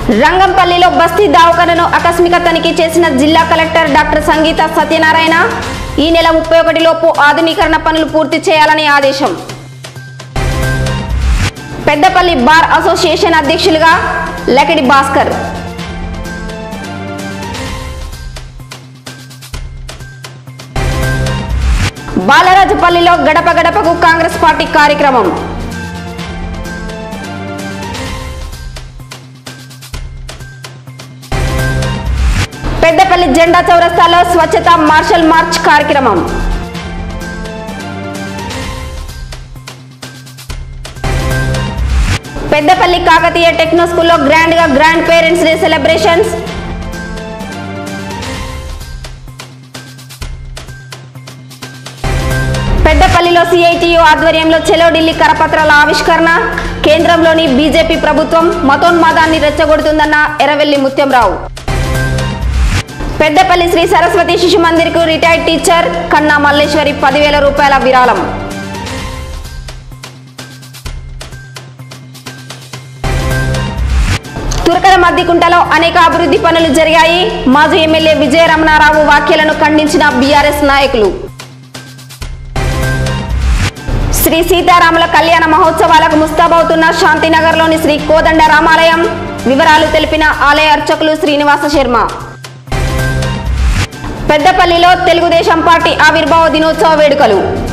రంగంపల్లిలో బస్తీ దవాఖానను ఆకస్మిక తనిఖీ చేసిన జిల్లా కలెక్టర్ డాక్టర్ సంగీత సత్యనారాయణ ఈ నెల ముప్పై ఒకటిలోపు ఆధునీకరణ పనులు పూర్తి చేయాలని ఆదేశం పెద్దపల్లి బార్ అసోసియేషన్ అధ్యక్షులుగా లకిడి భాస్కర్ బాలరాజపల్లిలో గడప గడపకు కాంగ్రెస్ పార్టీ కార్యక్రమం పెద్దపల్లి జెండా చౌరస్తాలో స్వచ్ఛత మార్షల్ మార్చ్ కార్యక్రమం పెద్దపల్లి కాకతీయ టెక్నో స్కూల్లో గ్రాండ్ గా గ్రాండ్ పేరెంట్స్ డే సెలబ్రేషన్స్ పెద్దపల్లిలో సిఐటియు ఆధ్వర్యంలో చెలో ఢిల్లీ కరపత్రాల ఆవిష్కరణ కేంద్రంలోని బీజేపీ ప్రభుత్వం మతోన్మాదాన్ని రెచ్చగొడుతుందన్న ఎర్రవెల్లి ముత్యంరావు పెద్దపల్లి శ్రీ సరస్వతి శిశు మందిర్కు రిటైర్డ్ టీచర్ కన్నా మల్లేశ్వరి పదివేల రూపాయల విరాళం తురకల మద్దికుంటలో అనేక అభివృద్ధి పనులు జరిగాయి మాజీ ఎమ్మెల్యే విజయ రమణారావు వ్యాఖ్యలను ఖండించిన బీఆర్ఎస్ నాయకులు శ్రీ సీతారాముల కళ్యాణ మహోత్సవాలకు ముస్తాబవుతున్న శాంతినగర్లోని శ్రీ కోదండ రామాలయం వివరాలు తెలిపిన ఆలయ అర్చకులు శ్రీనివాస శర్మ పెద్దపల్లిలో తెలుగుదేశం పార్టీ ఆవిర్భావ దినోత్సవ వేడుకలు